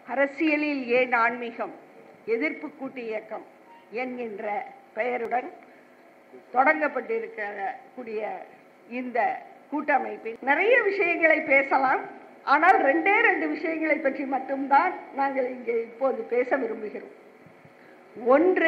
அரசியலில் ஏன் ஆன்மீகம் எதிர்ப்பு கூட்டு இயக்கம் என்கின்ற பெயருடன் தொடங்கப்பட்டிருக்கிற கூடிய இந்த கூட்டமைப்பில் நிறைய விஷயங்களை பேசலாம் ஆனால் ரெண்டே ரெண்டு விஷயங்களை பற்றி மட்டும்தான் நாங்கள் இங்கே இப்போது பேச விரும்புகிறோம் ஒன்று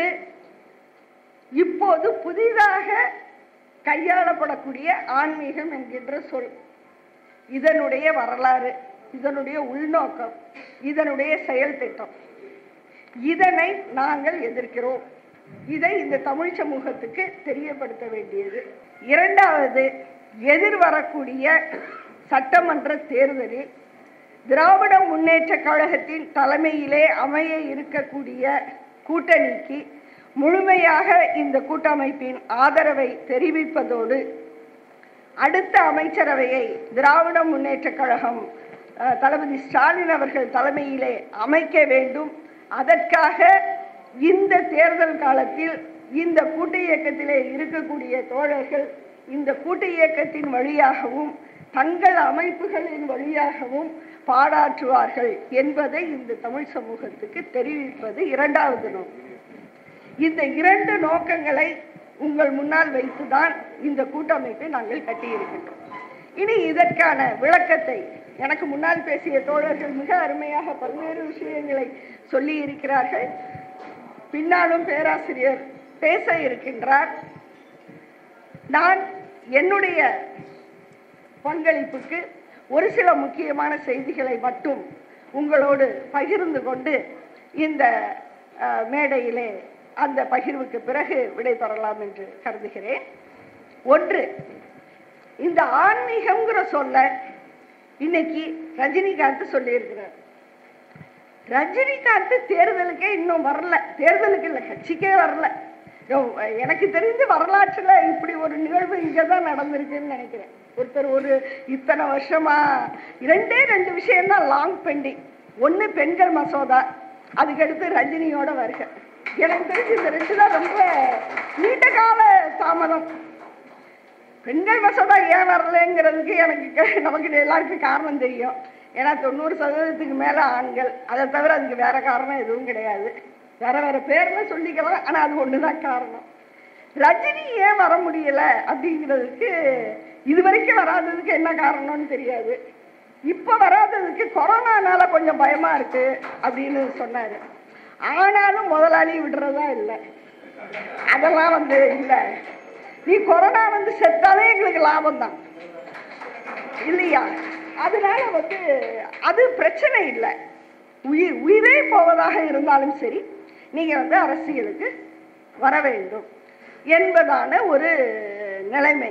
இப்போது புதிதாக கையாளப்படக்கூடிய ஆன்மீகம் என்கின்ற சொல் இதனுடைய வரலாறு இதனுடைய உள்நோக்கம் இதனுடைய செயல் திட்டம் இதனை நாங்கள் எதிர்க்கிறோம் இதை இந்த தமிழ் சமூகத்துக்கு தெரியப்படுத்த வேண்டியது இரண்டாவது எதிர்வரக்கூடிய சட்டமன்ற தேர்தலில் திராவிட முன்னேற்ற கழகத்தின் தலைமையிலே அமைய இருக்கக்கூடிய கூட்டணிக்கு முழுமையாக இந்த கூட்டமைப்பின் ஆதரவை தெரிவிப்பதோடு அடுத்த அமைச்சரவையை திராவிட முன்னேற்ற கழகம் அஹ், தளபதி ஸ்டாலின் அவர்கள் தலைமையிலே அமைக்க வேண்டும் அதற்காக இந்த தேர்தல் காலத்தில் இந்த கூட்டு இயக்கத்திலே இருக்கக்கூடிய தோழர்கள் இந்த கூட்டு இயக்கத்தின் வழியாகவும் தங்கள் அமைப்புகளின் வழியாகவும் பாடாற்றுவார்கள் என்பதை இந்த தமிழ் சமூகத்துக்கு தெரிவிப்பது இரண்டாவது நோக்கம் இந்த இரண்டு நோக்கங்களை உங்கள் முன்னால் வைத்துதான் இந்த கூட்டமைப்பை நாங்கள் கட்டியிருக்கின்றோம் இனி இதற்கான விளக்கத்தை எனக்கு முன்னால் பேசிய தோழர்கள் மிக அருமையாக பல்வேறு விஷயங்களை சொல்லி இருக்கிறார்கள் பின்னாலும் பேராசிரியர் பேச இருக்கின்றார் நான் என்னுடைய பங்களிப்புக்கு ஒரு சில முக்கியமான செய்திகளை மட்டும் உங்களோடு பகிர்ந்து கொண்டு இந்த அஹ், மேடையிலே அந்த பகிர்வுக்கு பிறகு விடைபெறலாம் என்று கருதுகிறேன் ஒன்று இந்த ஆன்மீகம்ங்கிற சொல்ல இன்னைக்கு ரஜினிகாந்த் சொல்லியிருக்கிறார் ரஜினிகாந்த் தேர்தலுக்கே இன்னும் வரல தேர்தலுக்கு இல்லை கட்சிக்கே வரல ரொ- எனக்கு தெரிஞ்சு வரலாற்றுல இப்படி ஒரு நிகழ்வு இங்கே தான் நடந்திருக்குன்னு நினைக்கிறேன் ஒருத்தர் ஒரு இத்தனை வருஷமா இரண்டே ரெண்டு விஷயம்தான் லாங் பெண்டிங் ஒன்று பெண்கள் மசோதா அதுக்கடுத்து ரஜினியோட வருக எனக்கு தெரிஞ்சு இந்த ரெண்டு தான் ரொம்ப நீண்ட கால தாமதம் பெண்கள் மசோதா ஏன் வரலைங்கிறதுக்கு எனக்கு க- நமக்கு எல்லாருக்கும் காரணம் தெரியும் ஏன்னா தொண்ணூறு சதவீதத்துக்கு மேல ஆண்கள் அதை தவிர அதுக்கு வேற காரணம் எதுவும் கிடையாது வேற வேற பேர்ல சொல்லிக்கலாம் ஆனா அது ஒண்ணுதான் காரணம் ரஜினி ஏன் வர முடியல அப்படிங்கிறதுக்கு இது வரைக்கும் வராததுக்கு என்ன காரணம்னு தெரியாது இப்ப வராததுக்கு கொரோனானால கொஞ்சம் பயமா இருக்கு அப்படின்னு சொன்னாரு ஆனாலும் முதலாளி விடுறதா இல்லை அதெல்லாம் வந்து இல்ல நீ கொரோனா வந்து செத்தாலே எங்களுக்கு லாபம் தான் இல்லையா அதனால வந்து அது பிரச்சனை இல்லை உயிர் உயிரே போவதாக இருந்தாலும் சரி நீங்க வந்து அரசியலுக்கு வர வேண்டும் என்பதான ஒரு நிலைமை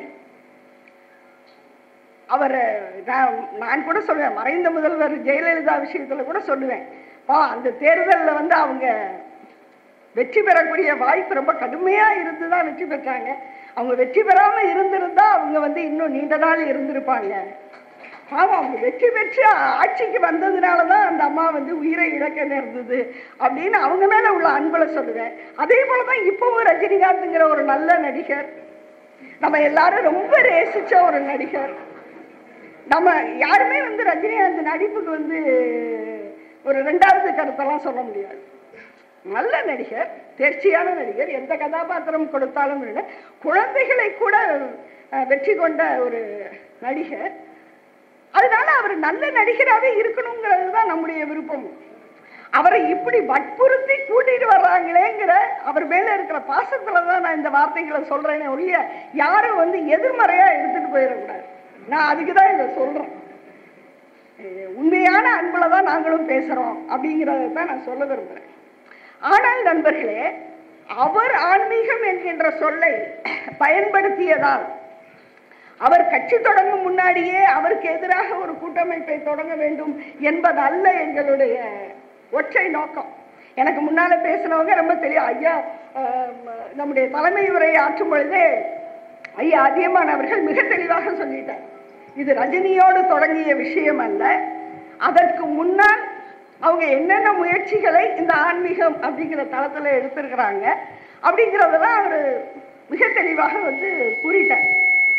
அவர் நான் நான் கூட சொல்லுவேன் மறைந்த முதல்வர் ஜெயலலிதா விஷயத்துல கூட சொல்லுவேன் பா அந்த தேர்தலில் வந்து அவங்க வெற்றி பெறக்கூடிய வாய்ப்பு ரொம்ப கடுமையா இருந்து தான் வெற்றி பெற்றாங்க அவங்க வெற்றி பெறாம இருந்திருந்தா அவங்க வந்து இன்னும் நீண்ட நாள் இருந்திருப்பாங்க ஆமா அவங்க வெற்றி பெற்று ஆட்சிக்கு வந்ததுனால தான் அந்த அம்மா வந்து உயிரை இழக்க நேர்ந்தது அப்படின்னு அவங்க மேல உள்ள அன்புல சொல்லுவேன் அதே போலதான் இப்பவும் ரஜினிகாந்த்ங்கிற ஒரு நல்ல நடிகர் நம்ம எல்லாரும் ரொம்ப நேசிச்ச ஒரு நடிகர் நம்ம யாருமே வந்து ரஜினிகாந்த் நடிப்புக்கு வந்து ஒரு ரெண்டாவது கருத்தெல்லாம் சொல்ல முடியாது நல்ல நடிகர் தேர்ச்சியான நடிகர் எந்த கதாபாத்திரம் கொடுத்தாலும் விட குழந்தைகளை கூட அஹ், வெற்றி கொண்ட ஒரு நடிகர் அதனால அவர் நல்ல நடிகராகவே இருக்கணுங்கிறது தான் நம்முடைய விருப்பம் அவரை இப்படி வற்புறுத்தி கூட்டிட்டு வர்றாங்களேங்கிற அவர் மேல இருக்கிற பாசத்துல தான் நான் இந்த வார்த்தைகளை சொல்றேனே ஒழிய யாரும் வந்து எதிர்மறையா எடுத்துட்டு போயிடக்கூடாது நான் அதுக்கு தான் இதை சொல்றேன் அஹ் உண்மையான அன்புல தான் நாங்களும் பேசுறோம் அப்படிங்கறத தான் நான் சொல்ல விரும்புறேன் ஆனால் நண்பர்களே அவர் ஆன்மீகம் என்கின்ற சொல்லை பயன்படுத்தியதால் அவர் கட்சி தொடங்கும் முன்னாடியே அவருக்கு எதிராக ஒரு கூட்டமைப்பை தொடங்க வேண்டும் என்பது அல்ல எங்களுடைய ஒற்றை நோக்கம் எனக்கு முன்னால பேசினவங்க ரொம்ப தெரியும் ஐயா ஆஹ், நம்முடைய தலைமை உரை ஆற்றும் பொழுதே ஐயா அதியமான் அவர்கள் மிக தெளிவாக சொல்லிட்டார் இது ரஜினியோடு தொடங்கிய விஷயம் அல்ல அதற்கு முன்னால் அவங்க என்னென்ன முயற்சிகளை இந்த ஆன்மீகம் அப்படிங்கிற தளத்துல எடுத்திருக்கிறாங்க அப்படிங்கிறதெல்லாம் அவர் மிக தெளிவாக வந்து கூறிட்டார்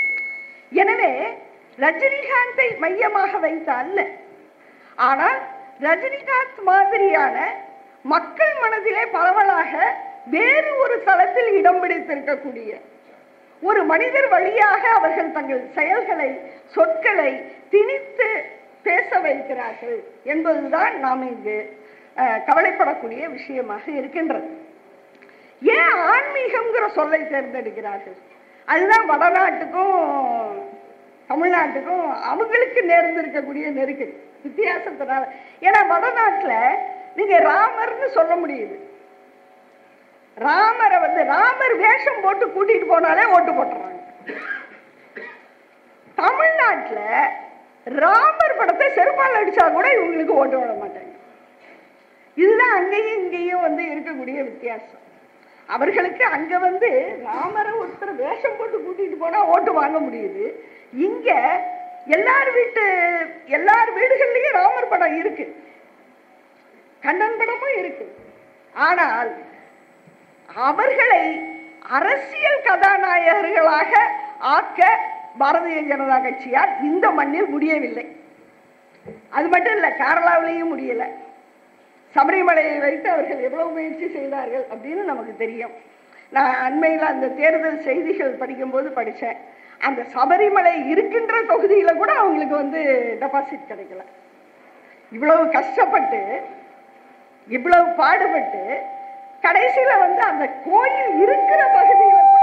எனவே ரஜினிகாந்தை மையமாக வைத்த அல்ல ஆனால் ரஜினிகாந்த் மாதிரியான மக்கள் மனதிலே பரவலாக வேறு ஒரு தளத்தில் இடம் பிடித்திருக்கக்கூடிய ஒரு மனிதர் வழியாக அவர்கள் தங்கள் செயல்களை சொற்களை திணித்து பேச வைக்கிறார்கள் என்பதுதான் நாம் இங்கு அஹ், கவலைப்படக்கூடிய விஷயமாக இருக்கின்றது ஏன் ஆன்மீகம்ங்கிற சொல்லை தேர்ந்தெடுக்கிறார்கள் அதுதான் வடநாட்டுக்கும் தமிழ்நாட்டுக்கும் அவங்களுக்கு நேர்ந்திருக்கக்கூடிய நெருக்கடி வித்தியாசத்தினால ஏன்னா வடநாட்டுல நீங்க ராமர்னு சொல்ல முடியுது ராமரை வந்து ராமர் வேஷம் போட்டு கூட்டிட்டு போனாலே ஓட்டு போட்டுறாங்க தமிழ்நாட்டுல ராமர் படத்தை செருப்பால் அடிச்சா கூட இவங்களுக்கு ஓட்டு விட மாட்டாங்க இதுதான் அங்கேயும் இங்கேயும் வந்து இருக்கக்கூடிய வித்தியாசம் அவர்களுக்கு அங்க வந்து ராமரை ஒருத்தர் வேஷம் போட்டு கூட்டிட்டு போனா ஓட்டு வாங்க முடியுது இங்க எல்லார் வீட்டு எல்லார் வீடுகள்லயும் ராமர் படம் இருக்கு கண்ணன் படமும் இருக்கு ஆனால் அவர்களை அரசியல் கதாநாயகர்களாக ஆக்க பாரதிய ஜனதா கட்சியால் இந்த மண்ணில் முடியவில்லை அது மட்டும் இல்ல கேரளாவிலையும் முடியல சபரிமலையை வைத்து அவர்கள் எவ்வளவு முயற்சி செய்தார்கள் அப்படின்னு நமக்கு தெரியும் நான் அண்மையில் அந்த தேர்தல் செய்திகள் படிக்கும்போது படித்தேன் அந்த சபரிமலை இருக்கின்ற தொகுதியில கூட அவங்களுக்கு வந்து டெபாசிட் கிடைக்கல இவ்வளவு கஷ்டப்பட்டு இவ்வளவு பாடுபட்டு கடைசியில வந்து அந்த கோயில் இருக்கிற பகுதியில கூட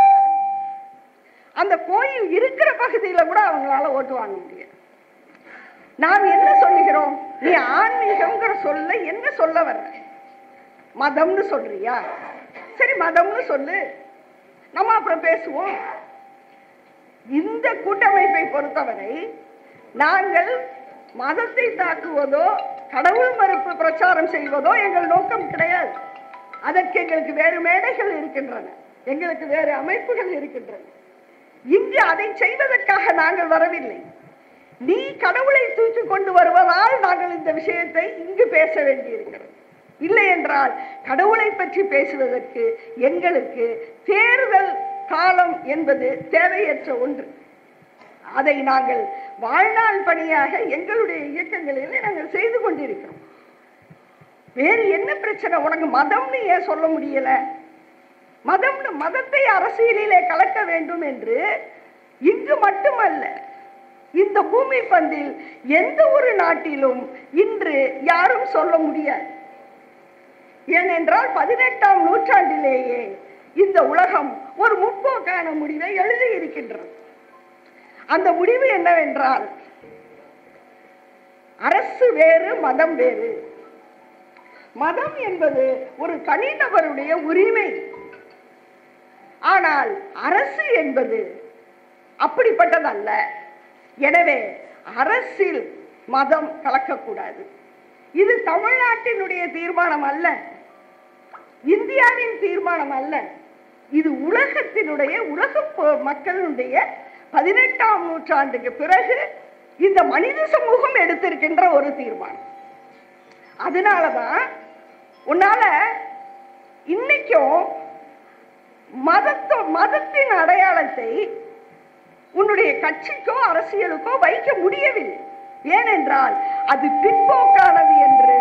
அந்த கோயில் இருக்கிற பகுதியில கூட அவங்களால ஓட்டு வாங்க முடியாது நாம் என்ன சொல்லுகிறோம் நீ ஆன்மீகம்ங்கிற சொல்ல என்ன சொல்ல வர்ற மதம்னு சொல்றியா சரி மதம்னு சொல்லு நம்ம அப்புறம் பேசுவோம் இந்த கூட்டமைப்பை பொறுத்தவரை நாங்கள் மதத்தை தாக்குவதோ கடவுள் மறுப்பு பிரச்சாரம் செய்வதோ எங்கள் நோக்கம் கிடையாது அதற்கு எங்களுக்கு வேறு மேடைகள் இருக்கின்றன எங்களுக்கு வேறு அமைப்புகள் இருக்கின்றன இங்கு அதை செய்வதற்காக நாங்கள் வரவில்லை நீ கடவுளை தூக்கி கொண்டு வருவதால் நாங்கள் இந்த விஷயத்தை இங்கு பேச வேண்டியிருக்கிறது இல்லை என்றால் கடவுளை பற்றி பேசுவதற்கு எங்களுக்கு தேர்தல் காலம் என்பது தேவையற்ற ஒன்று அதை நாங்கள் வாழ்நாள் பணியாக எங்களுடைய இயக்கங்களிலே நாங்கள் செய்து கொண்டிருக்கிறோம் வேறு என்ன பிரச்சனை உனக்கு மதம்னு ஏன் சொல்ல முடியல மதம்னு மதத்தை அரசியலிலே கலக்க வேண்டும் என்று இங்கு மட்டுமல்ல இந்த பூமி பந்தில் எந்த ஒரு நாட்டிலும் இன்று யாரும் சொல்ல முடியாது ஏனென்றால் பதினெட்டாம் நூற்றாண்டிலேயே இந்த உலகம் ஒரு முற்போக்கான முடிவை எழுதி இருக்கின்றது அந்த முடிவு என்னவென்றால் அரசு வேறு மதம் வேறு மதம் என்பது ஒரு தனிநபருடைய உரிமை ஆனால் அரசு என்பது அப்படிப்பட்டதல்ல எனவே அரசில் மதம் கலக்கக்கூடாது இது தமிழ்நாட்டினுடைய தீர்மானம் அல்ல இந்தியாவின் தீர்மானம் அல்ல இது உலகத்தினுடைய உலக ப- மக்களுடைய பதினெட்டாம் நூற்றாண்டுக்கு பிறகு இந்த மனித சமூகம் எடுத்திருக்கின்ற ஒரு தீர்மானம் அதனாலதான் உன்னால இன்னைக்கும் மதத்தோ மதத்தின் அடையாளத்தை உன்னுடைய கட்சிக்கோ அரசியலுக்கோ வைக்க முடியவில்லை ஏனென்றால் அது பிற்போக்கானது என்று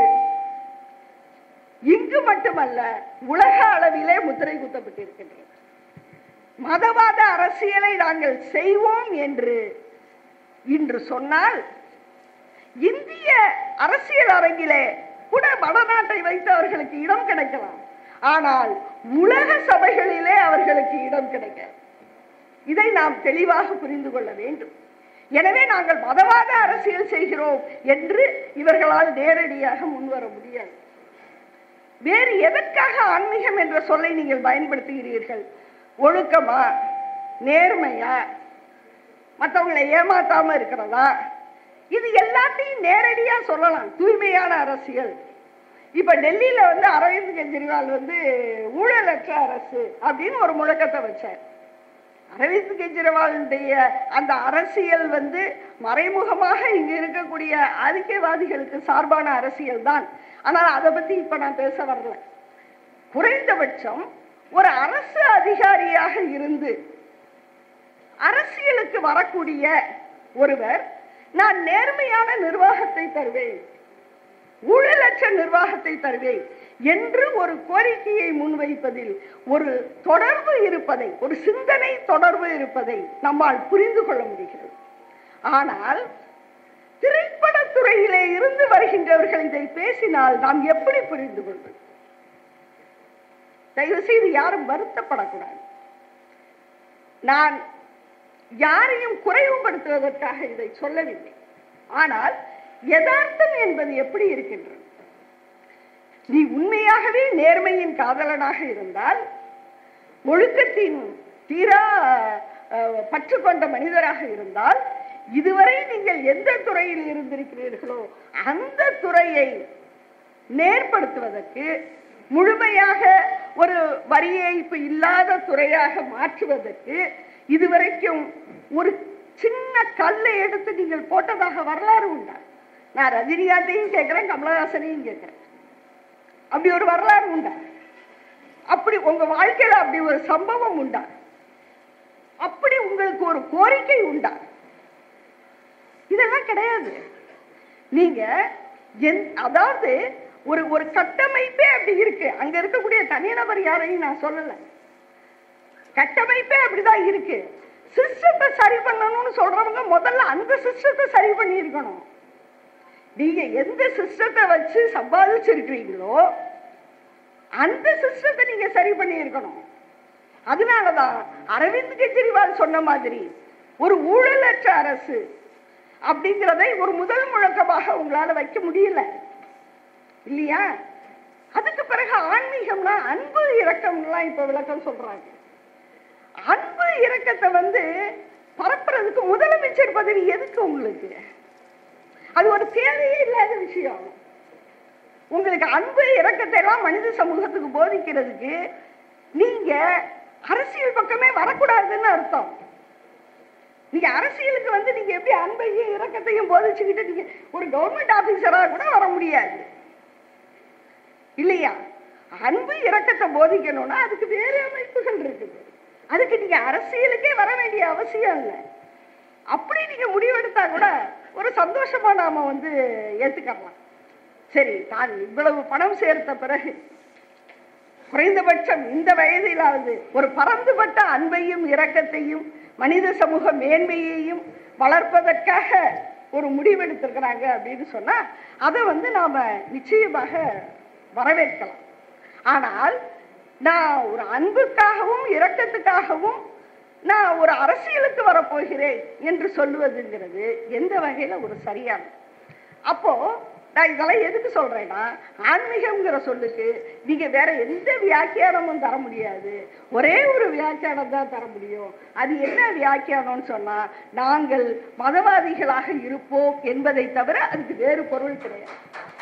இங்கு மட்டுமல்ல உலக அளவிலே முத்திரை குத்தப்பட்டிருக்கின்றது மதவாத அரசியலை நாங்கள் செய்வோம் என்று இன்று சொன்னால் இந்திய அரசியல் அரங்கிலே கூட வடநாட்டை வைத்து அவர்களுக்கு இடம் கிடைக்கலாம் ஆனால் உலக சபைகளிலே அவர்களுக்கு இடம் கிடைக்காது இதை நாம் தெளிவாக புரிந்து கொள்ள வேண்டும் எனவே நாங்கள் மதவாத அரசியல் செய்கிறோம் என்று இவர்களால் நேரடியாக முன்வர முடியாது வேறு எதற்காக ஆன்மீகம் என்ற சொல்லை நீங்கள் பயன்படுத்துகிறீர்கள் ஒழுக்கமா நேர்மையா மற்றவங்களை ஏமாத்தாம இருக்கிறதா இது எல்லாத்தையும் நேரடியா சொல்லலாம் தூய்மையான அரசியல் இப்ப டெல்லியில வந்து அரவிந்த் கெஜ்ரிவால் வந்து ஊழலற்ற அரசு அப்படின்னு ஒரு முழக்கத்தை வச்சார் அரவிந்த் கெஜ்ரிவாலுடைய அந்த அரசியல் வந்து மறைமுகமாக இங்கு இருக்கக்கூடிய அறிக்கைவாதிகளுக்கு சார்பான அரசியல் தான் ஆனால் அதை பத்தி இப்ப நான் பேச வரல குறைந்தபட்சம் ஒரு அரசு அதிகாரியாக இருந்து அரசியலுக்கு வரக்கூடிய ஒருவர் நான் நேர்மையான நிர்வாகத்தை தருவேன் ஊழலற்ற நிர்வாகத்தை தருவேன் என்று ஒரு கோரிக்கையை முன்வைப்பதில் ஒரு தொடர்பு இருப்பதை ஒரு சிந்தனை தொடர்பு இருப்பதை நம்மால் புரிந்து கொள்ள முடிகிறது ஆனால் திரைப்படத்துறையிலே இருந்து வருகின்றவர்கள் இதை பேசினால் நாம் எப்படி புரிந்து கொள்வது தயவு செய்து யாரும் வருத்தப்படக்கூடாது நான் யாரையும் குறைவுபடுத்துவதற்காக இதை சொல்லவில்லை ஆனால் யதார்த்தம் என்பது எப்படி இருக்கின்றது நீ உண்மையாகவே நேர்மையின் காதலனாக இருந்தால் ஒழுக்கத்தின் தீரா அஹ், பற்று கொண்ட மனிதராக இருந்தால் இதுவரை நீங்கள் எந்த துறையில் இருந்திருக்கிறீர்களோ அந்த துறையை நேர்படுத்துவதற்கு முழுமையாக ஒரு வரி ஏய்ப்பு இல்லாத துறையாக மாற்றுவதற்கு இதுவரைக்கும் ஒரு சின்ன கல்லை எடுத்து நீங்கள் போட்டதாக வரலாறு உண்டா நான் ரஜினிகாந்தையும் கேட்கிறேன் கமலஹாசனையும் கேட்கிறேன் அப்படி ஒரு வரலாறு உண்டா அப்படி உங்க வாழ்க்கையில அப்படி ஒரு சம்பவம் உண்டா அப்படி உங்களுக்கு ஒரு கோரிக்கை உண்டா இதெல்லாம் கிடையாது நீங்க எந்- அதாவது ஒரு ஒரு கட்டமைப்பே அப்படி இருக்கு அங்க இருக்கக்கூடிய தனிநபர் யாரையும் நான் சொல்லல கட்டமைப்பே அப்படிதான் இருக்கு சிஸ்டத்தை சரி பண்ணணும்னு சொல்றவங்க முதல்ல அந்த சிஸ்டத்தை சரி பண்ணி இருக்கணும் நீங்க எந்த சிஸ்டத்தை வச்சு சம்பாதிச்சிருக்கிறீங்களோ அந்த சிஸ்டத்தை நீங்க சரி பண்ணி இருக்கணும் அதனாலதான் அரவிந்த் கெஜ்ரிவால் சொன்ன மாதிரி ஒரு ஊழலற்ற அரசு அப்படிங்கிறதை ஒரு முதல் முழக்கமாக உங்களால வைக்க முடியல இல்லையா அதுக்கு பிறகு ஆன்மீகம்னா அன்பு இரக்கம்லாம் இப்ப விளக்கம் சொல்றாங்க அன்பு இரக்கத்தை வந்து பரப்புறதுக்கு முதலமைச்சர் பதவி எதுக்கு உங்களுக்கு அது ஒரு தேவையே இல்லாத விஷயம் உங்களுக்கு அன்பு இரக்கத்தை எல்லாம் மனித சமூகத்துக்கு போதிக்கிறதுக்கு நீங்க அரசியல் பக்கமே வரக்கூடாதுன்னு அர்த்தம் நீங்க அரசியலுக்கு வந்து நீங்க எப்படி அன்பையும் இரக்கத்தையும் போதிச்சுக்கிட்டு நீங்க ஒரு கவர்மெண்ட் ஆபீசரா கூட வர முடியாது இல்லையா அன்பு இரக்கத்தை போதிக்கணும்னா அதுக்கு வேற அமைப்புகள் இருக்குது அதுக்கு நீங்க அரசியலுக்கே வர வேண்டிய அவசியம் இல்லை அப்படி நீங்க முடிவெடுத்தா கூட ஒரு சந்தோஷமா நாம வந்து ஏத்துக்கலாம் சரி தான் இவ்வளவு பணம் சேர்த்த பிறகு குறைந்தபட்சம் இந்த வயதிலாவது ஒரு பரந்துபட்ட அன்பையும் இரக்கத்தையும் மனித சமூக மேன்மையையும் வளர்ப்பதற்காக ஒரு முடிவெடுத்திருக்கிறாங்க அப்படின்னு சொன்னா அதை வந்து நாம நிச்சயமாக வரவேற்கலாம் ஆனால் நான் ஒரு அன்புக்காகவும் இரக்கத்துக்காகவும் நான் ஒரு அரசியலுக்கு வரப்போகிறேன் என்று சொல்லுவதுங்கிறது எந்த வகையில ஒரு சரியான அப்போ நான் இதெல்லாம் எதுக்கு சொல்றேன்னா ஆன்மீகம்ங்கிற சொல்லுக்கு நீங்க வேற எந்த வியாக்கியானமும் தர முடியாது ஒரே ஒரு வியாக்கியானம் தான் தர முடியும் அது என்ன வியாக்கியானம்னு சொன்னா நாங்கள் மதவாதிகளாக இருப்போம் என்பதை தவிர அதுக்கு வேறு பொருள் கிடையாது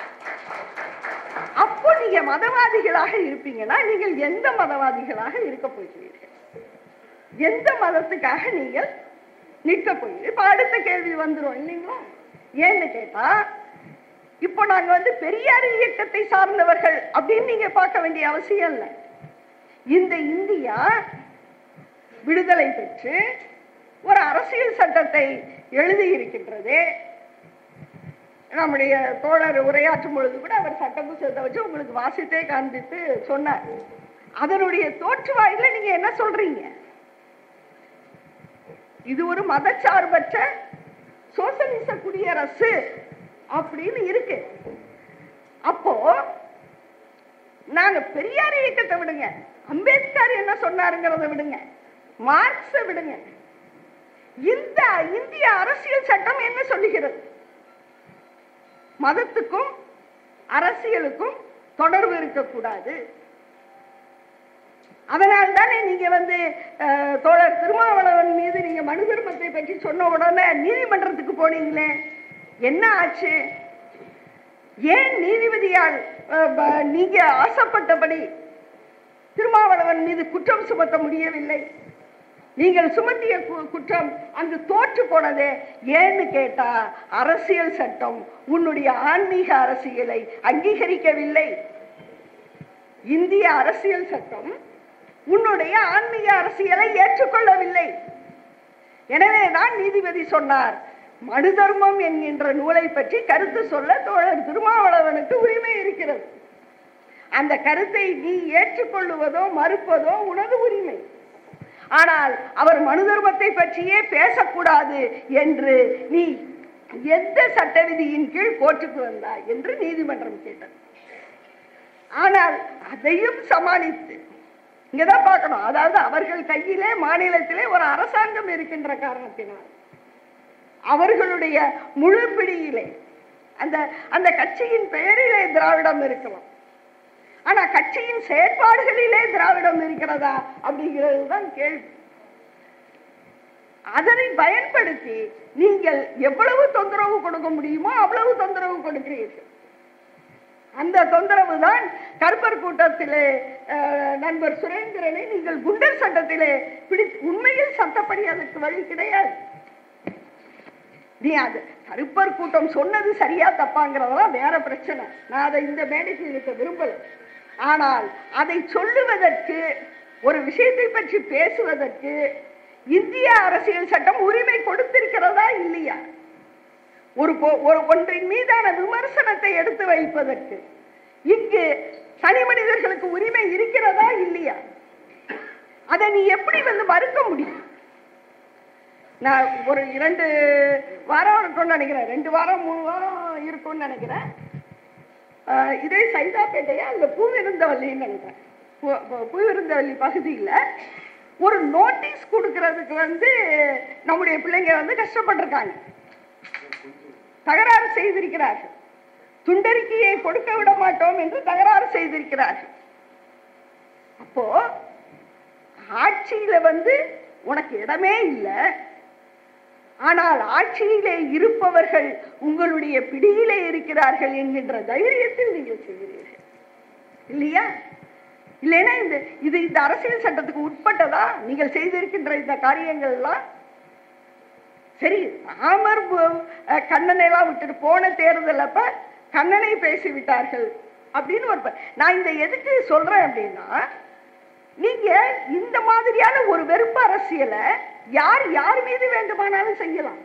அப்போ நீங்க மதவாதிகளாக இருப்பீங்கன்னா நீங்கள் எந்த மதவாதிகளாக இருக்க போகிறீர்கள் எந்த மதத்துக்காக நீங்கள் நிற்க போகிறீர்கள் இப்ப அடுத்த கேள்வி வந்துரும் இல்லைங்களா ஏன்னு கேட்டா இப்போ நாங்க வந்து பெரியார் இயக்கத்தை சார்ந்தவர்கள் அப்படின்னு நீங்க பார்க்க வேண்டிய அவசியம் இல்லை இந்த இந்தியா விடுதலை பெற்று ஒரு அரசியல் சட்டத்தை எழுதி இருக்கின்றது நம்முடைய தோழர் உரையாற்றும் பொழுது கூட அவர் சட்ட புத்தகத்தை வச்சு உங்களுக்கு வாசித்தே காண்பித்து சொன்னார் அதனுடைய தோற்றுவாயில நீங்க என்ன சொல்றீங்க இது ஒரு மதச்சார்பற்ற சோசலிச குடியரசு அப்படின்னு இருக்கு அப்போ நாங்க பெரியார் இயக்கத்தை விடுங்க அம்பேத்கர் என்ன சொன்னாருங்கிறத விடுங்க மார்க்ஸ விடுங்க இந்த இந்திய அரசியல் சட்டம் என்ன சொல்லுகிறது மதத்துக்கும் அரசியலுக்கும் தொடர்பு இருக்கக்கூடாது அதனால் தானே நீங்க வந்து அஹ், தோழர் திருமாவளவன் மீது நீங்க மனு திருமத்தை பற்றி சொன்ன உடனே நீதிமன்றத்துக்கு போனீங்களே என்ன ஆச்சு ஏன் நீதிபதியால் அஹ், ப- நீங்க ஆசைப்பட்டபடி திருமாவளவன் மீது குற்றம் சுமத்த முடியவில்லை நீங்கள் சுமத்திய கு- குற்றம் அங்கு தோற்று போனதே ஏன்னு கேட்டா அரசியல் சட்டம் உன்னுடைய ஆன்மீக அரசியலை அங்கீகரிக்கவில்லை இந்திய அரசியல் சட்டம் உன்னுடைய ஆன்மீக அரசியலை ஏற்றுக்கொள்ளவில்லை எனவேதான் நீதிபதி சொன்னார் மனு தர்மம் என்கின்ற நூலை பற்றி கருத்து சொல்ல தோழர் திருமாவளவனுக்கு உரிமை இருக்கிறது அந்த கருத்தை நீ ஏற்றுக்கொள்ளுவதோ மறுப்பதோ உனது உரிமை ஆனால் அவர் மனு தர்மத்தை பற்றியே பேசக்கூடாது என்று நீ எந்த சட்ட விதியின் கீழ் கோர்ட்டுக்கு வந்தாய் என்று நீதிமன்றம் கேட்டது ஆனால் அதையும் சமாளித்து இங்கதான் பார்க்கணும் அதாவது அவர்கள் கையிலே மாநிலத்திலே ஒரு அரசாங்கம் இருக்கின்ற காரணத்தினால் அவர்களுடைய முழு பிடியிலே அந்த அந்த கட்சியின் பெயரிலே திராவிடம் இருக்கலாம் ஆனா கட்சியின் செயற்பாடுகளிலே திராவிடம் இருக்கிறதா அப்படிங்கிறது தான் கேள்வி அதனை பயன்படுத்தி நீங்கள் எவ்வளவு தொந்தரவு கொடுக்க முடியுமோ அவ்வளவு தொந்தரவு கொடுக்கிறீர்கள் அந்த தொந்தரவு தான் கருப்பர் கூட்டத்திலே அஹ், நண்பர் சுரேந்திரனை நீங்கள் குண்டர் சட்டத்திலே பிடி உண்மையில் சட்டப்படி அதற்கு வழி கிடையாது நீ அது கருப்பர் கூட்டம் சொன்னது சரியா தப்பாங்கிறதெல்லாம் வேற பிரச்சனை நான் அதை இந்த மேடைக்கு இருக்க விரும்பல ஆனால் அதை சொல்லுவதற்கு ஒரு விஷயத்தை பற்றி பேசுவதற்கு இந்திய அரசியல் சட்டம் உரிமை கொடுத்திருக்கிறதா இல்லையா ஒரு பொ- ஒரு ஒன்றின் மீதான விமர்சனத்தை எடுத்து வைப்பதற்கு இங்கு தனி மனிதர்களுக்கு உரிமை இருக்கிறதா இல்லையா அதை நீ எப்படி வந்து மறுக்க முடியும் நான் ஒரு இரண்டு வாரம் இருக்கும்னு நினைக்கிறேன் ரெண்டு வாரம் மூணு வாரம் இருக்கும்னு நினைக்கிறேன் ஆஹ் இதே சைதாப்பேட்டையா அந்த பூவிருந்தவல்லின்னு நினைக்கிறேன் பூ- பூ- பூவிருந்தவல்லி பகுதியில் ஒரு நோட்டீஸ் கொடுக்கறதுக்கு வந்து நம்முடைய பிள்ளைங்க வந்து கஷ்டப்பட்டிருக்காங்க தகராறு செய்திருக்கிறார்கள் துண்டறிக்கையை கொடுக்க விட மாட்டோம் என்று தகராறு செய்திருக்கிறார்கள் அப்போ ஆட்சியில வந்து உனக்கு இடமே இல்லை ஆனால் ஆட்சியிலே இருப்பவர்கள் உங்களுடைய பிடியிலே இருக்கிறார்கள் என்கின்ற தைரியத்தில் நீங்கள் செய்கிறீர்கள் இல்லையா இல்லைன்னா இந்த இது இந்த அரசியல் சட்டத்துக்கு உட்பட்டதா நீங்கள் செய்திருக்கின்ற இந்த காரியங்கள் எல்லாம் சரி ராமர் பு- அஹ் கண்ணனை எல்லாம் விட்டுட்டு போன தேர்தல் அப்ப கண்ணனை பேசி விட்டார்கள் அப்படின்னு ஒரு ப- நான் இந்த எதுக்கு சொல்றேன் அப்படின்னா நீங்க இந்த மாதிரியான ஒரு வெறுப்பு அரசியலை யார் யார் மீது வேண்டுமானாலும் செய்யலாம்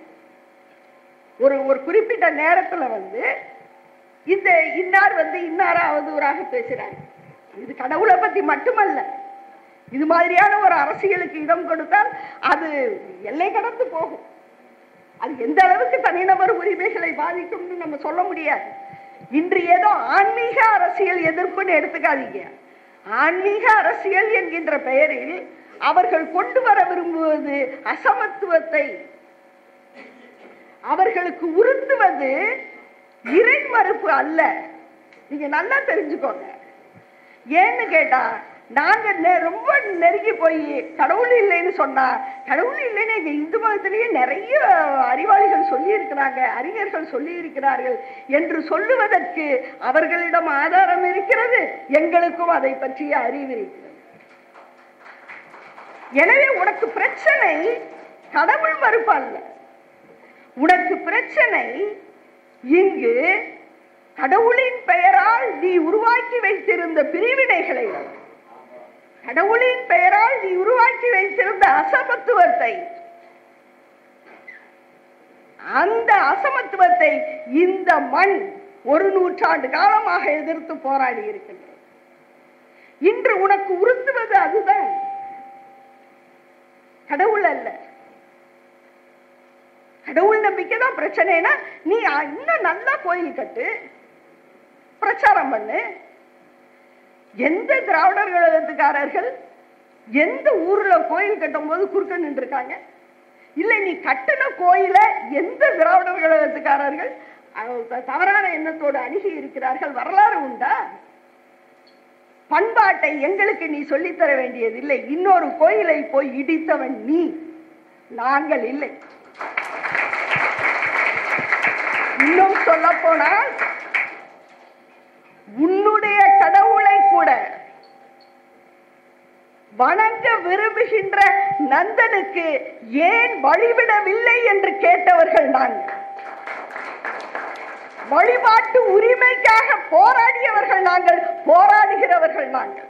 ஒரு ஒரு குறிப்பிட்ட நேரத்துல வந்து இந்த இன்னார் வந்து இன்னாரா அவதூறாக பேசுறாங்க இது கடவுளை பத்தி மட்டுமல்ல இது மாதிரியான ஒரு அரசியலுக்கு இடம் கொடுத்தால் அது எல்லை கடந்து போகும் அது எந்த அளவுக்கு தனிநபர் உரிமைகளை பாதிக்கும்னு நம்ம சொல்ல முடியாது இன்று ஏதோ ஆன்மீக அரசியல் எதிர்ப்புன்னு எடுத்துக்காதீங்க ஆன்மீக அரசியல் என்கின்ற பெயரில் அவர்கள் கொண்டு வர விரும்புவது அசமத்துவத்தை அவர்களுக்கு உறுத்துவது இறை மறுப்பு அல்ல நீங்க நல்லா தெரிஞ்சுக்கோங்க ஏன்னு கேட்டா நாங்க நெ- ரொம்ப நெருங்கி போய் கடவுள் இல்லைன்னு சொன்னா கடவுள் இல்லைன்னு எங்க இந்து மதத்திலேயே நிறைய அறிவாளிகள் சொல்லி இருக்கிறாங்க அறிஞர்கள் சொல்லி இருக்கிறார்கள் என்று சொல்லுவதற்கு அவர்களிடம் ஆதாரம் இருக்கிறது எங்களுக்கும் அதை பற்றிய அறிவு இருக்கிறது எனவே உனக்கு பிரச்சனை கடவுள் மறுப்பு அல்ல உனக்கு பிரச்சனை இங்கு கடவுளின் பெயரால் நீ உருவாக்கி வைத்திருந்த பிரிவினைகளை கடவுளின் பெயரால் நீ உருவாக்கி வைத்திருந்த அசமத்துவத்தை அந்த அசமத்துவத்தை இந்த மண் ஒரு நூற்றாண்டு காலமாக எதிர்த்து போராடி இருக்கின்றது இன்று உனக்கு உறுத்துவது அதுதான் கடவுள் அல்ல கடவுள் நம்பிக்கை தான் பிரச்சனைனா நீ அ- இன்னும் நல்லா கோயில் கட்டு பிரச்சாரம் பண்ணு எந்த திராவிடர் கழகத்துக்காரர்கள் எந்த ஊர்ல கோயில் கட்டும் போது குறுக்க நின்றுருக்காங்க இல்ல நீ கட்டின கோயில எந்த திராவிடர் கழகத்துக்காரர்கள் அஹ், த- தவறான எண்ணத்தோடு அணுகி இருக்கிறார்கள் வரலாறு உண்டா பண்பாட்டை எங்களுக்கு நீ சொல்லித்தர வேண்டியதில்லை இன்னொரு கோயிலை போய் இடித்தவன் நீ நாங்கள் இல்லை இன்னும் சொல்ல போனால் உன்னுடைய கடவுளை கூட வணங்க விரும்புகின்ற நந்தனுக்கு ஏன் வழிவிடவில்லை என்று கேட்டவர்கள் நாங்கள் வழிபாட்டு உரிமைக்காக போராடியவர்கள் நாங்கள் போராடுகிறவர்கள் நாங்கள்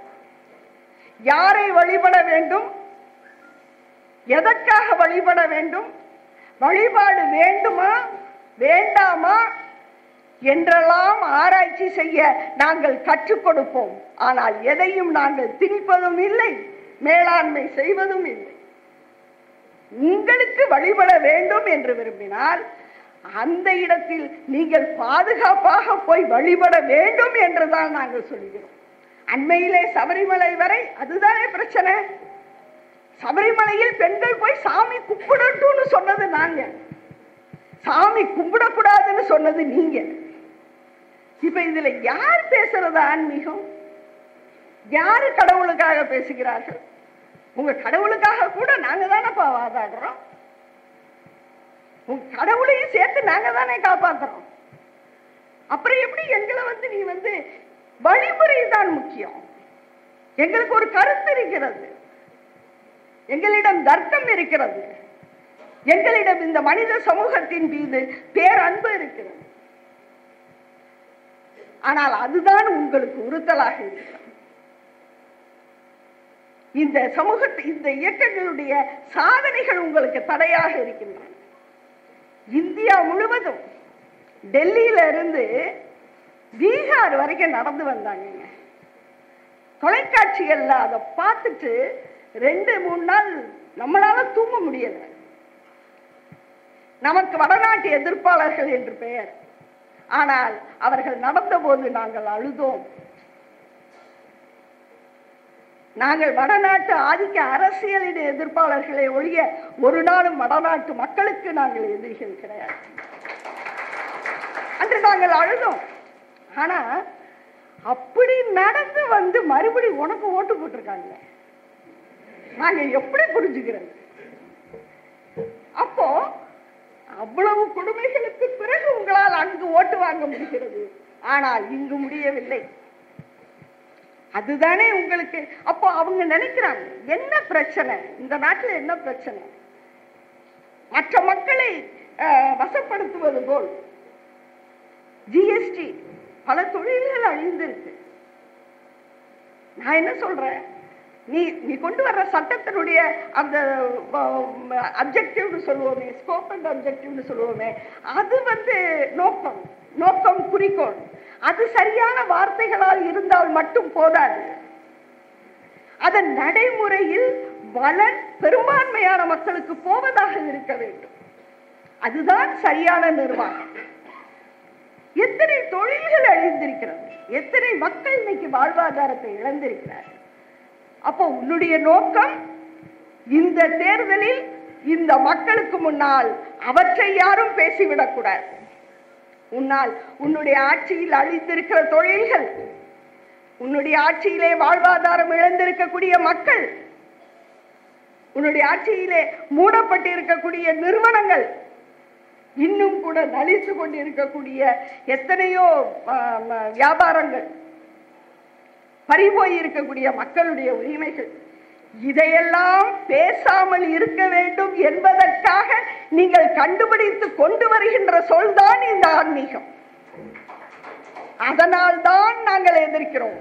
யாரை வழிபட வேண்டும் எதற்காக வழிபட வேண்டும் வழிபாடு வேண்டுமா வேண்டாமா என்றெல்லாம் ஆராய்ச்சி செய்ய நாங்கள் கற்றுக் கொடுப்போம் ஆனால் எதையும் நாங்கள் திணிப்பதும் இல்லை மேலாண்மை செய்வதும் இல்லை உங்களுக்கு வழிபட வேண்டும் என்று விரும்பினால் அந்த இடத்தில் நீங்கள் பாதுகாப்பாக போய் வழிபட வேண்டும் என்றுதான் நாங்கள் சொல்கிறோம் அண்மையிலே சபரிமலை வரை அதுதானே பிரச்சனை சபரிமலையில் பெண்கள் போய் சாமி கும்பிடட்டும்னு சொன்னது நாங்க சாமி கும்பிடக்கூடாதுன்னு சொன்னது நீங்க இப்ப இதுல யார் பேசுறது ஆன்மீகம் யாரு கடவுளுக்காக பேசுகிறார்கள் உங்க கடவுளுக்காக கூட நாங்க தானேப்பா வாதாடுறோம் உங்க கடவுளையும் சேர்த்து நாங்க தானே காப்பாத்துறோம் அப்புறம் எப்படி எங்களை வந்து நீ வந்து வழிமுறை தான் முக்கியம் எங்களுக்கு ஒரு கருத்து இருக்கிறது எங்களிடம் தர்க்கம் இருக்கிறது எங்களிடம் இந்த மனித சமூகத்தின் மீது பேரன்பு இருக்கிறது ஆனால் அதுதான் உங்களுக்கு உறுத்தலாக இருக்கிறது இந்த சமூகத்தை இந்த இயக்கங்களுடைய சாதனைகள் உங்களுக்கு தடையாக இருக்கின்றன இந்தியா முழுவதும் டெல்லியில இருந்து பீகார் வரைக்கும் நடந்து வந்தாங்க தொலைக்காட்சிகள்ல அதை பார்த்துட்டு ரெண்டு மூணு நாள் நம்மளால தூங்க முடியல நமக்கு வடநாட்டு எதிர்ப்பாளர்கள் என்று பெயர் ஆனால் அவர்கள் நடந்தபோது நாங்கள் அழுதோம் நாங்கள் வடநாட்டு ஆதிக்க அரசியலின் எதிர்ப்பாளர்களை ஒழிய ஒரு நாளும் வடநாட்டு மக்களுக்கு நாங்கள் எதிரிகள் கிடையாது அன்று நாங்கள் அழுதோம் ஆனா அப்படி நடந்து வந்து மறுபடி உனக்கு ஓட்டு போட்டிருக்காங்க நாங்க எப்படி புரிஞ்சுக்கிறது அப்போ அவ்வளவு கொடுமைகளுக்கு பிறகு உங்களால் அங்கு ஓட்டு வாங்க முடிகிறது ஆனால் இங்கு முடியவில்லை அதுதானே உங்களுக்கு அப்போ அவங்க நினைக்கிறாங்க என்ன பிரச்சனை இந்த நாட்டில் என்ன பிரச்சனை மற்ற மக்களை அஹ், வசப்படுத்துவது போல் ஜிஎஸ்டி பல தொழில்கள் அழிந்திருக்கு நான் என்ன சொல்றேன் நீ நீ கொண்டு வர்ற சட்டத்தினுடைய அந்த அப்ஜெக்டிவ்னு சொல்லுவோமே ஸ்கோப் அண்ட் அப்ஜெக்டிவ்னு சொல்லுவோமே அது வந்து நோக்கம் நோக்கம் குறிக்கோள் அது சரியான வார்த்தைகளால் இருந்தால் மட்டும் போதாது அதன் நடைமுறையில் பலன் பெரும்பான்மையான மக்களுக்கு போவதாக இருக்க வேண்டும் அதுதான் சரியான நிர்வாகம் எத்தனை தொழில்கள் அழிந்திருக்கிறது எத்தனை மக்கள் இன்னைக்கு வாழ்வாதாரத்தை இழந்திருக்கிறார்கள் அப்போ உன்னுடைய நோக்கம் இந்த தேர்தலில் இந்த மக்களுக்கு முன்னால் அவற்றை யாரும் பேசிவிடக்கூடாது உன்னால் உன்னுடைய ஆட்சியில் அழிந்திருக்கிற தொழில்கள் உன்னுடைய ஆட்சியிலே வாழ்வாதாரம் இழந்திருக்கக்கூடிய மக்கள் உன்னுடைய ஆட்சியிலே மூடப்பட்டிருக்கக்கூடிய நிறுவனங்கள் இன்னும் கூட நலித்து கொண்டிருக்கக்கூடிய எத்தனையோ ஆ, ம, வியாபாரங்கள் பறிபோய் இருக்கக்கூடிய மக்களுடைய உரிமைகள் இதையெல்லாம் பேசாமல் இருக்க வேண்டும் என்பதற்காக நீங்கள் கண்டுபிடித்து கொண்டு வருகின்ற சொல்தான் இந்த ஆன்மீகம் அதனால் தான் நாங்கள் எதிர்க்கிறோம்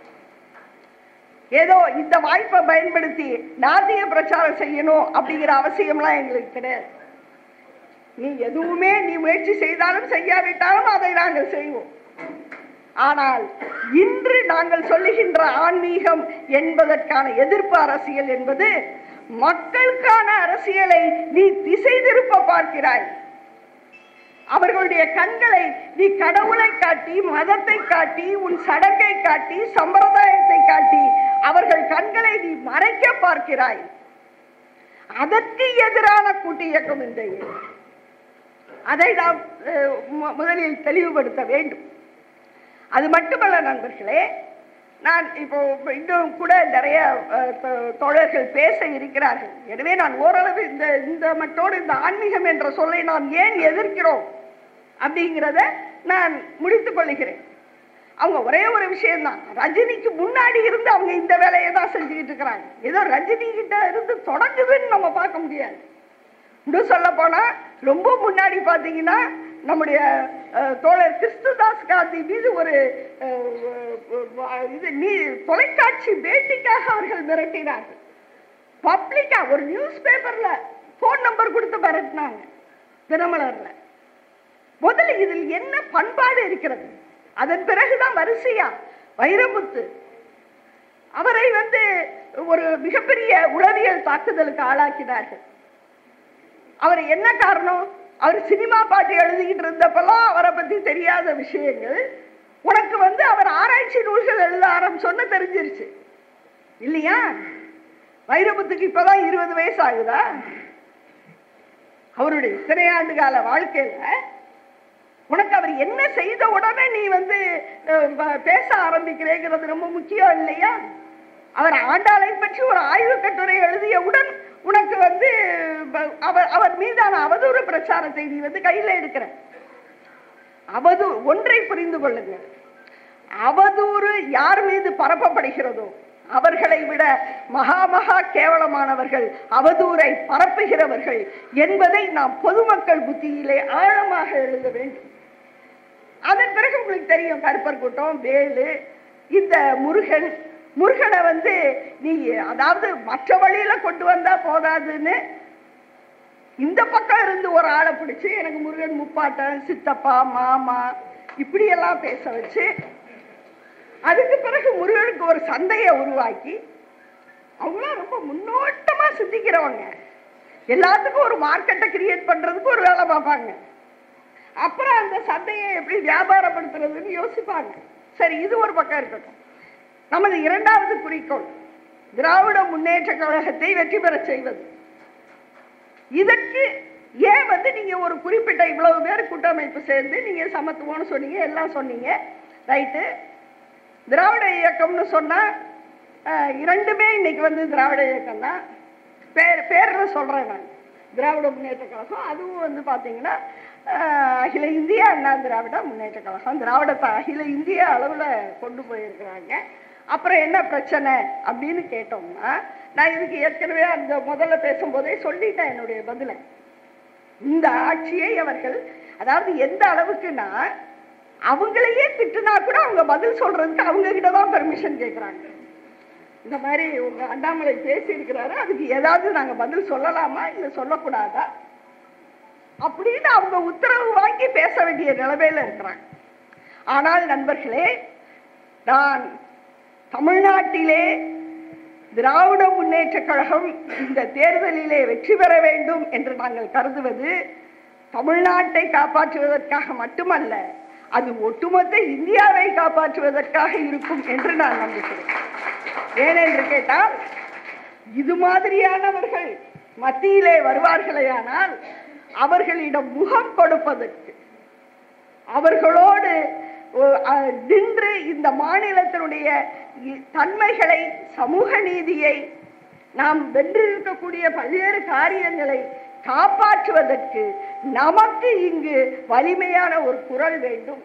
ஏதோ இந்த வாய்ப்பை பயன்படுத்தி நாட்டிய பிரச்சாரம் செய்யணும் அப்படிங்கிற அவசியம்லாம் எங்களுக்கு கிடையாது நீ எதுவுமே நீ முயற்சி செய்தாலும் செய்யாவிட்டாலும் அதை நாங்கள் செய்வோம் ஆனால் இன்று நாங்கள் சொல்லுகின்ற ஆன்மீகம் என்பதற்கான எதிர்ப்பு அரசியல் என்பது மக்களுக்கான அரசியலை நீ திசை திருப்ப பார்க்கிறாய் அவர்களுடைய கண்களை நீ கடவுளை காட்டி மதத்தை காட்டி உன் சடங்கை காட்டி சம்பிரதாயத்தை காட்டி அவர்கள் கண்களை நீ மறைக்க பார்க்கிறாய் அதற்கு எதிரான கூட்டு இயக்கம் இந்த இயக்கம். அதை நாம் அஹ், மு- முதலில் தெளிவுபடுத்த வேண்டும் அது மட்டுமல்ல நண்பர்களே நான் இப்போ இன்னும் கூட நிறைய அஹ், தோ- தோழர்கள் பேச இருக்கிறார்கள் எனவே நான் ஓரளவு இந்த இந்த மட்டோடு இந்த ஆன்மீகம் என்ற சொல்லை நாம் ஏன் எதிர்க்கிறோம் அப்படிங்கிறத நான் முடித்துக் கொள்கிறேன் அவங்க ஒரே ஒரு விஷயம்தான் ரஜினிக்கு முன்னாடி இருந்து அவங்க இந்த வேலையை தான் செஞ்சுக்கிட்டு இருக்கிறாங்க ஏதோ ரஜினி கிட்ட இருந்து தொடங்குதுன்னு நம்ம பார்க்க முடியாது இன்னும் சொல்ல போனா ரொம்ப முன்னாடி பாத்தீங்கன்னா நம்முடைய அஹ், தோழர் கிறிஸ்துதாஸ் காந்தி மீது ஒரு அஹ், அஹ், இது நீ தொலைக்காட்சி பேட்டிக்காக அவர்கள் மிரட்டினார்கள் பப்ளிக்கா ஒரு நியூஸ் பேப்பர்ல போன் நம்பர் கொடுத்து மிரட்டினாங்க தினமலர்ல முதல்ல இதில் என்ன பண்பாடு இருக்கிறது அதன் பிறகுதான் வரிசையா வைரமுத்து அவரை வந்து ஒரு மிகப்பெரிய உளவியல் தாக்குதலுக்கு ஆளாக்கினார்கள் அவர் என்ன காரணம் அவர் சினிமா பாட்டு எழுதிக்கிட்டு இருந்தப்பெல்லாம் அவரை பத்தி தெரியாத விஷயங்கள் உனக்கு வந்து அவர் ஆராய்ச்சி நூல்கள் எழுத ஆரம்பிச்சோன்னு தெரிஞ்சிருச்சு இல்லையா வைரமுத்துக்கு இப்பதான் இருபது வயசு ஆகுதா அவருடைய இத்தனை ஆண்டு கால வாழ்க்கையில உனக்கு அவர் என்ன செய்த உடனே நீ வந்து அஹ், ப- பேச ஆரம்பிக்கிறேங்கிறது ரொம்ப முக்கியம் இல்லையா அவர் ஆண்டாளை பற்றி ஒரு ஆய்வு கட்டுரை எழுதியவுடன் உனக்கு வந்து ப- அவர் அவர் மீதான அவதூறு பிரச்சாரத்தை நீ வந்து கையில எடுக்கிற அவதூ ஒன்றை புரிந்து கொள்ளுங்கள் அவதூறு யார் மீது பரப்பப்படுகிறதோ அவர்களை விட மகா மகா கேவலமானவர்கள் அவதூறை பரப்புகிறவர்கள் என்பதை நாம் பொதுமக்கள் புத்தியிலே ஆழமாக எழுத வேண்டும் அதன் பிறகு உங்களுக்கு தெரியும் கருப்பர் கூட்டம் வேலு இந்த முருகன் முருகனை வந்து நீ அதாவது மற்ற வழியில கொண்டு வந்தா போதாதுன்னு இந்த பக்கம் இருந்து ஒரு ஆளை பிடிச்சு எனக்கு முருகன் முப்பாட்டன் சித்தப்பா மாமா இப்படி எல்லாம் பேச வச்சு அதுக்கு பிறகு முருகனுக்கு ஒரு சந்தையை உருவாக்கி அவங்களாம் ரொம்ப முன்னோட்டமா சிந்திக்கிறவங்க எல்லாத்துக்கும் ஒரு மார்க்கெட்டை கிரியேட் பண்றதுக்கு ஒரு வேலை பார்ப்பாங்க அப்புறம் அந்த சந்தையை எப்படி வியாபாரப்படுத்துறதுன்னு யோசிப்பாங்க சரி இது ஒரு பக்கம் இருக்கட்டும் நமது இரண்டாவது குறிக்கோள் திராவிட முன்னேற்ற கழகத்தை வெற்றி பெறச் செய்வது இதற்கு ஏன் வந்து நீங்க ஒரு குறிப்பிட்ட இவ்வளவு பேர் கூட்டமைப்பு சேர்ந்து நீங்க சமத்துவம்னு சொன்னீங்க எல்லாம் சொன்னீங்க ரைட்டு திராவிட இயக்கம்னு சொன்னா அஹ், இரண்டுமே இன்னைக்கு வந்து திராவிட இயக்கம் தான் பேர் பேர்ல சொல்றேன் நான் திராவிட முன்னேற்ற கழகம் அதுவும் வந்து பாத்தீங்கன்னா அஹ், அகில இந்திய அண்ணா திராவிட முன்னேற்ற கழகம் திராவிடத்தை அகில இந்திய அளவுல கொண்டு போயிருக்கிறாங்க அப்புறம் என்ன பிரச்சனை அப்படின்னு கேட்டோம்னா நான் இதுக்கு ஏற்கனவே அந்த முதல்ல பேசும்போதே சொல்லிட்டேன் என்னுடைய பதிலை இந்த ஆட்சியை அவர்கள் அதாவது எந்த அளவுக்குன்னா அவங்களையே திட்டுனா கூட அவங்க பதில் சொல்றதுக்கு அவங்க கிட்ட தான் பெர்மிஷன் கேட்கறாங்க இந்த மாதிரி உங்க அண்ணாமலை பேசி இருக்கிறாரு அதுக்கு ஏதாவது நாங்க பதில் சொல்லலாமா இல்ல சொல்லக்கூடாதா அப்படின்னு அவங்க உத்தரவு வாங்கி பேச வேண்டிய நிலைமையில இருக்கிறாங்க ஆனால் நண்பர்களே நான் தமிழ்நாட்டிலே திராவிட முன்னேற்ற கழகம் இந்த தேர்தலிலே வெற்றி பெற வேண்டும் என்று நாங்கள் கருதுவது தமிழ்நாட்டை காப்பாற்றுவதற்காக மட்டுமல்ல அது ஒட்டுமொத்த இந்தியாவை காப்பாற்றுவதற்காக இருக்கும் என்று நான் நம்புகிறேன் ஏனென்று கேட்டால் இது மாதிரியானவர்கள் மத்தியிலே வருவார்களேயானால் அவர்களிடம் முகம் கொடுப்பதற்கு அவர்களோடு ஒ- அஹ், நின்று இந்த மாநிலத்தினுடைய இ- தன்மைகளை சமூக நீதியை நாம் வென்றிருக்கக்கூடிய பல்வேறு காரியங்களை காப்பாற்றுவதற்கு நமக்கு இங்கு வலிமையான ஒரு குரல் வேண்டும்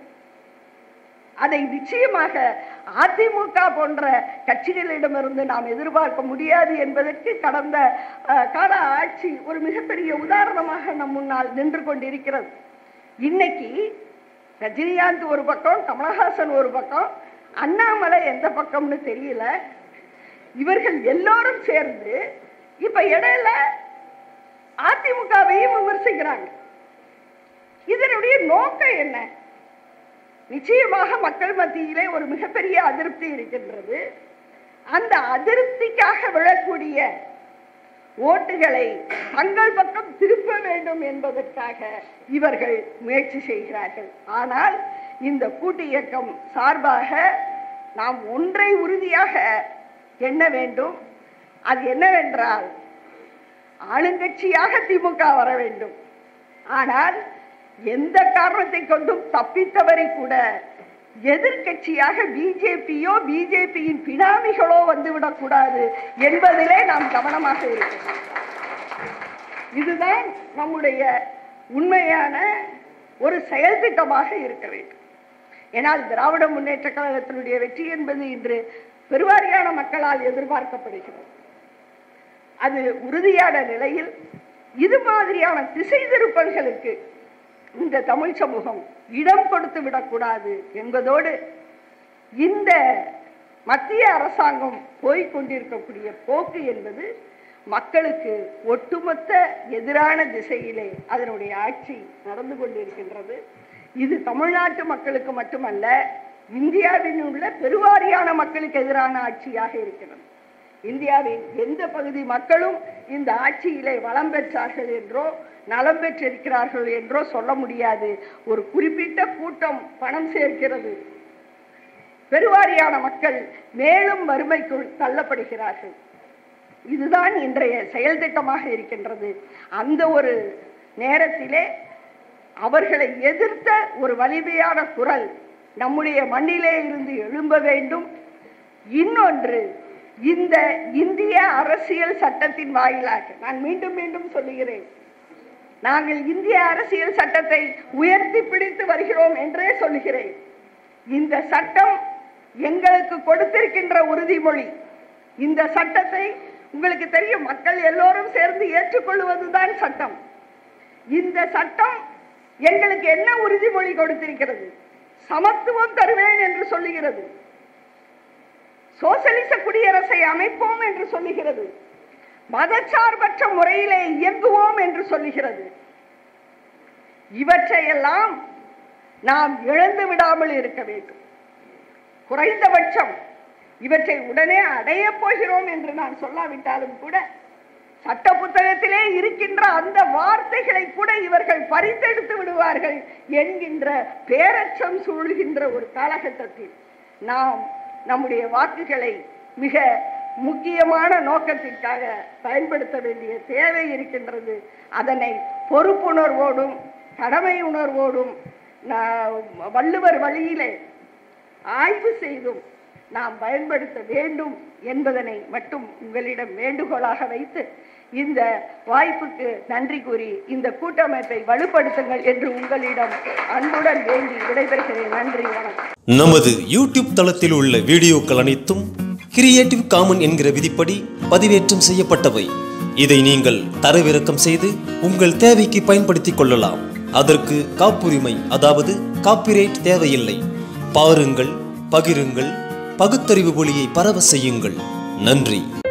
அதை நிச்சயமாக அதிமுக போன்ற கட்சிகளிடமிருந்து நாம் எதிர்பார்க்க முடியாது என்பதற்கு கடந்த அஹ், கால ஆட்சி ஒரு மிகப்பெரிய உதாரணமாக நம் முன்னால் நின்று கொண்டிருக்கிறது இன்னைக்கு ரஜினிகாந்த் ஒரு பக்கம் கமலஹாசன் ஒரு பக்கம் அண்ணாமலை எந்த பக்கம்னு தெரியல இவர்கள் எல்லோரும் சேர்ந்து இப்ப இடையில அதிமுகவையும் விமர்சிக்கிறாங்க இதனுடைய நோக்கம் என்ன நிச்சயமாக மக்கள் மத்தியிலே ஒரு மிகப்பெரிய அதிருப்தி இருக்கின்றது அந்த அதிருப்திக்காக விழக்கூடிய ஓட்டுகளை தங்கள் பக்கம் திருப்ப வேண்டும் என்பதற்காக இவர்கள் முயற்சி செய்கிறார்கள் ஆனால் இந்த கூட்டு இயக்கம் சார்பாக நாம் ஒன்றை உறுதியாக எண்ண வேண்டும் அது என்னவென்றால் ஆளுங்கட்சியாக திமுக வர வேண்டும் ஆனால் எந்த காரணத்தை கொண்டும் தப்பித்தவரை கூட எதிர்க்கட்சியாக பிஜேபியோ பிஜேபியின் பினாமிகளோ வந்துவிடக்கூடாது என்பதிலே நாம் கவனமாக இருக்கிறோம் இதுதான் நம்முடைய உண்மையான ஒரு செயல் திட்டமாக இருக்க வேண்டும் ஏனால் திராவிட முன்னேற்ற கழகத்தினுடைய வெற்றி என்பது இன்று பெருவாரியான மக்களால் எதிர்பார்க்கப்படுகிறது அது உறுதியான நிலையில் இது மாதிரியான திசை திருப்பல்களுக்கு இந்த தமிழ் சமூகம் இடம் கொடுத்து விடக்கூடாது என்பதோடு இந்த மத்திய அரசாங்கம் போய்க் கொண்டிருக்கக்கூடிய போக்கு என்பது மக்களுக்கு ஒட்டுமொத்த எதிரான திசையிலே அதனுடைய ஆட்சி நடந்து கொண்டிருக்கின்றது இது தமிழ்நாட்டு மக்களுக்கு மட்டுமல்ல இந்தியாவில் உள்ள பெருவாரியான மக்களுக்கு எதிரான ஆட்சியாக இருக்கிறது இந்தியாவின் எந்த பகுதி மக்களும் இந்த ஆட்சியிலே வளம் பெற்றார்கள் என்றோ நலம் பெற்றிருக்கிறார்கள் என்றோ சொல்ல முடியாது ஒரு குறிப்பிட்ட கூட்டம் பணம் சேர்க்கிறது பெருவாரியான மக்கள் மேலும் வறுமைக்குள் தள்ளப்படுகிறார்கள் இதுதான் இன்றைய செயல் திட்டமாக இருக்கின்றது அந்த ஒரு நேரத்திலே அவர்களை எதிர்த்த ஒரு வலிமையான குரல் நம்முடைய மண்ணிலே இருந்து எழும்ப வேண்டும் இன்னொன்று இந்த இந்திய அரசியல் சட்டத்தின் வாயிலாக நான் மீண்டும் மீண்டும் சொல்லுகிறேன் நாங்கள் இந்திய அரசியல் சட்டத்தை உயர்த்தி பிடித்து வருகிறோம் என்றே சொல்லுகிறேன் இந்த சட்டம் எங்களுக்கு கொடுத்திருக்கின்ற உறுதிமொழி இந்த சட்டத்தை உங்களுக்கு தெரியும் மக்கள் எல்லோரும் சேர்ந்து ஏற்றுக்கொள்வதுதான் சட்டம் இந்த சட்டம் எங்களுக்கு என்ன உறுதிமொழி கொடுத்திருக்கிறது சமத்துவம் தருவேன் என்று சொல்லுகிறது சோசலிச குடியரசை அமைப்போம் என்று சொல்லுகிறது மதச்சார்பற்ற முறையிலே இயங்குவோம் என்று சொல்லுகிறது இவற்றையெல்லாம் நாம் இழந்து விடாமல் இருக்க வேண்டும் குறைந்தபட்சம் இவற்றை உடனே அடைய போகிறோம் என்று நான் சொல்லாவிட்டாலும் கூட சட்ட புத்தகத்திலே இருக்கின்ற அந்த வார்த்தைகளை கூட இவர்கள் பறித்தெடுத்து விடுவார்கள் என்கின்ற பேரச்சம் சூழ்கின்ற ஒரு காலகட்டத்தில் நாம் நம்முடைய வாக்குகளை மிக முக்கியமான நோக்கத்திற்காக பயன்படுத்த வேண்டிய தேவை இருக்கின்றது அதனை பொறுப்புணர்வோடும் கடமை உணர்வோடும் வள்ளுவர் வழியிலே ஆய்வு செய்தும் நாம் பயன்படுத்த வேண்டும் என்பதனை மட்டும் உங்களிடம் வேண்டுகோளாக வைத்து இந்த வாய்ப்புக்கு நன்றி கூறி இந்த கூட்டமைப்பை வலுப்படுத்துங்கள் என்று உங்களிடம் அன்புடன் வேண்டி விடைபெறுகிறேன் நன்றி வணக்கம் நமது யூடியூப் தளத்தில் உள்ள வீடியோக்கள் அனைத்தும் கிரியேட்டிவ் காமன் என்கிற விதிப்படி பதிவேற்றம் செய்யப்பட்டவை இதை நீங்கள் தரவிறக்கம் செய்து உங்கள் தேவைக்கு பயன்படுத்திக் கொள்ளலாம் அதற்கு காப்புரிமை அதாவது காப்பிரைட் தேவையில்லை பாருங்கள் பகிருங்கள் பகுத்தறிவு ஒளியை பரவ செய்யுங்கள் நன்றி